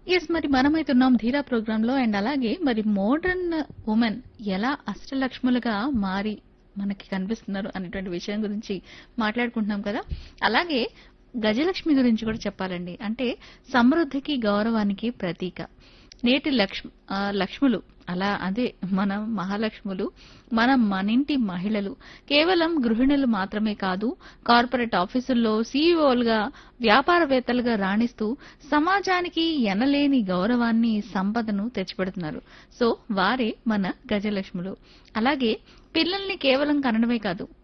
yes మరి మనమైతున్నాం ధీరా programme లో అండ్ అలాగే మరి మోడర్న్ ఉమెన్ ఎలా అష్టలక్ష్ములుగా మారి మనకి కనిపిస్తున్నారు అనేటువంటి విషయం గురించి మాట్లాడుకుంటున్నాం కదా అలాగే గజలక్ష్మి గురించి కూడా చెప్పాలండి అంటే సమృద్ధికి గౌరవానికి ప్రతీక నేటి లక్ష్మ ఆ, లక్ష్ములు అలా అదే మన మహాలక్ష్ములు మన మనింటి మహిళలు కేవలం గృహిణులు మాత్రమే కాదు కార్పొరేట్ ఆఫీసుల్లో సీఈఓలుగా వ్యాపారవేత్తలుగా రాణిస్తూ సమాజానికి ఎనలేని గౌరవాన్ని సంపదను తెచ్చిపెడుతున్నారు సో వారే మన గజలక్ష్ములు అలాగే పిల్లల్ని కేవలం కనడమే కాదు